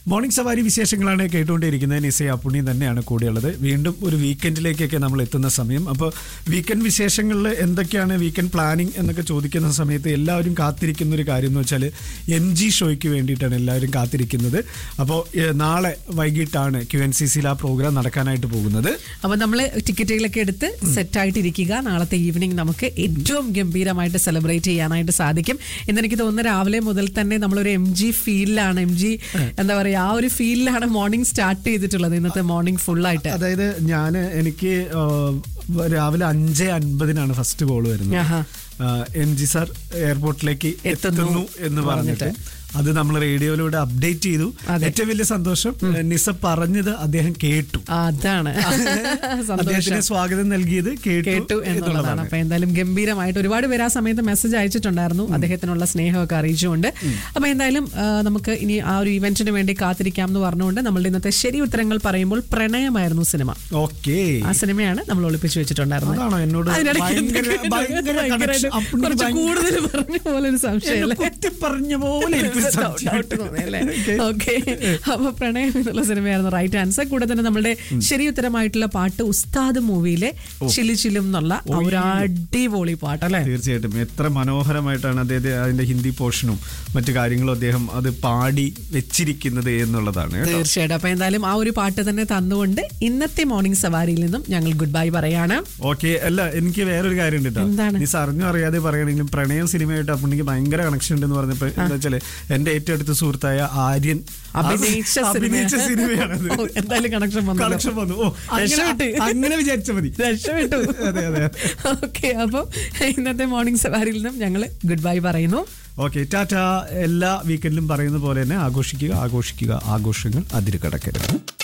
Morning സവാരി വിശേഷങ്ങളാണ് കേട്ടുകൊണ്ടിരിക്കുന്നത് നിസ അപ്പുണ്ണി തന്നെയാണ് കൂടെയുള്ളത് വീണ്ടും ഒരു വീക്കെൻഡിലേക്കൊക്കെ നമ്മൾ എത്തുന്ന സമയം അപ്പോൾ വീക്കെൻഡ് വിശേഷങ്ങളിൽ എന്തൊക്കെയാണ് വീക്കെൻഡ് പ്ലാനിങ് എന്നൊക്കെ ചോദിക്കുന്ന സമയത്ത് എല്ലാവരും കാത്തിരിക്കുന്ന ഒരു കാര്യം എന്ന് വെച്ചാൽ എം ജി ഷോയ്ക്ക് വേണ്ടിയിട്ടാണ് എല്ലാവരും കാത്തിരിക്കുന്നത് അപ്പോൾ നാളെ വൈകിട്ടാണ് ക്യു എൻ സി സിയിൽ ആ പ്രോഗ്രാം നടക്കാനായിട്ട് പോകുന്നത് അപ്പൊ നമ്മള് ടിക്കറ്റുകളൊക്കെ എടുത്ത് സെറ്റ് ആയിട്ടിരിക്കുക നാളത്തെ ഈവനിങ് നമുക്ക് ഏറ്റവും ഗംഭീരമായിട്ട് സെലിബ്രേറ്റ് ചെയ്യാനായിട്ട് സാധിക്കും എന്നെനിക്ക് തോന്നുന്നു രാവിലെ മുതൽ തന്നെ നമ്മളൊരു എം ജി ഫീലിലാണ് എം ജി എന്താ പറയാ ആ ഒരു ഫീലിലാണ് മോർണിംഗ് സ്റ്റാർട്ട് ചെയ്തിട്ടുള്ളത് ഇന്നത്തെ മോർണിംഗ് ഫുൾ ആയിട്ട് അതായത് ഞാൻ എനിക്ക് ആ, രാവിലെ അഞ്ച് അൻപതിനാണ് ഫസ്റ്റ് കോൾ വരുന്നത് ആഹാ. എം ജി സാർ എയർപോർട്ടിലേക്ക് എത്തുന്നു എത്തുന്നു എന്ന് പറഞ്ഞിട്ട് അത് നമ്മൾ റേഡിയോയിലൂടെ അപ്ഡേറ്റ് ചെയ്തു അതെ. ഏറ്റവും വലിയ സന്തോഷം നിസ പറഞ്ഞത് അദ്ദേഹം കേട്ടു അതാണ് സന്തോഷം അദ്ദേഹത്തിന് സ്വാഗതം നൽകിയത് കേട്ടു കേട്ടു എന്നുള്ളതാണ് എന്നുള്ളതാണ് അപ്പൊ എന്തായാലും ഗംഭീരമായിട്ട് ഒരുപാട് പേര് ആ സമയത്ത് മെസ്സേജ് അയച്ചിട്ടുണ്ടായിരുന്നു അദ്ദേഹത്തിനുള്ള സ്നേഹമൊക്കെ അറിയിച്ചുകൊണ്ട് അപ്പൊ എന്തായാലും ആ, നമുക്ക് ഇനി ആ ഒരു ഇവന്റിന് വേണ്ടി കാത്തിരിക്കാം എന്ന് പറഞ്ഞുകൊണ്ട് നമ്മളുടെ ഇന്നത്തെ ശരി ഉത്തരങ്ങൾ പറയുമ്പോൾ പ്രണയമായിരുന്നു സിനിമ ഓക്കെ ആ സിനിമയാണ് നമ്മൾ ഒളിപ്പിച്ചു വെച്ചിട്ടുണ്ടായിരുന്നത് അതാണോ എന്നോട് അതിനിടയ്ക്ക് ഭയങ്കര- എന്തൊക്കെയോ ഭയങ്കര ഭയങ്കര connection. അപ്പുണ്ണി കുറച്ച് ഭയങ്കര- കൂടുതൽ പറഞ്ഞ പോലെ ഒരു സംശയം അല്ലേ? കുത്തി പറഞ്ഞ പോലെ എനിക്കൊരു Doubt സംശയം. തോന്നിയല്ലേ? Okay. Okay. അപ്പൊ പ്രണയം എന്നുള്ള സിനിമയായിരുന്നു റൈറ്റ് ആൻസർ കൂടെ തന്നെ നമ്മുടെ ശരി ഉത്തരമായിട്ടുള്ള പാട്ട് ഉസ്താദ് മൂവിയിലെ ചിലി ചിലും എന്നുള്ള ആ ഒരു അടിപൊളി പാട്ട് അല്ലേ തീർച്ചയായിട്ടും എത്ര മനോഹരമായിട്ടാണ് അദ്ദേഹത്തെ അതിന്റെ ഹിന്ദി പോർഷനും മറ്റു കാര്യങ്ങളും അദ്ദേഹം അത് പാടി വെച്ചിരിക്കുന്നത് എന്നുള്ളതാണ് കേട്ടോ. തീർച്ചയായിട്ടും അപ്പൊ എന്തായാലും ആ ഒരു പാട്ട് തന്നെ തന്നുകൊണ്ട് ഇന്നത്തെ മോർണിംഗ് സവാരിയിൽ നിന്നും ഞങ്ങൾ ഗുഡ് ബൈ പറയാണ് ഓക്കെ അല്ല എനിക്ക് വേറൊരു കാര്യം ഉണ്ട് എന്താണ്? നീ അറിഞ്ഞോ അറിയാതെ പറയുകയാണെങ്കിലും പ്രണയം സിനിമയായിട്ട് അപ്പൊ എനിക്ക് ഭയങ്കര കണക്ഷൻ ഉണ്ടെന്ന് പറഞ്ഞപ്പോ എന്താ വെച്ചാല് എന്റെ ഏറ്റവും അടുത്ത സുഹൃത്തായ ആര്യൻ അഭിനയിച്ച അത് അഭിനയിച്ച സിനിമയാണത് ഓ, എന്തായാലും കണക്ഷൻ വന്നു കണക്ഷൻ വന്നു ഓ അങ്ങനെ രക്ഷപ്പെട്ട്. അങ്ങനെ വിചാരിച്ച മതി രക്ഷപ്പെട്ടു അതെ അതെ ഓക്കെ അപ്പം ഇന്നത്തെ മോർണിംഗ് സവാരിയിൽ നിന്നും ഞങ്ങൾ ഗുഡ് ബൈ പറയുന്നു ഓക്കെ ടാറ്റ എല്ലാ വീക്കെൻഡിലും പറയുന്ന പോലെ തന്നെ ആഘോഷിക്കുക ആഘോഷിക്കുക ആഘോഷങ്ങൾ അതിര് കടക്കരുത്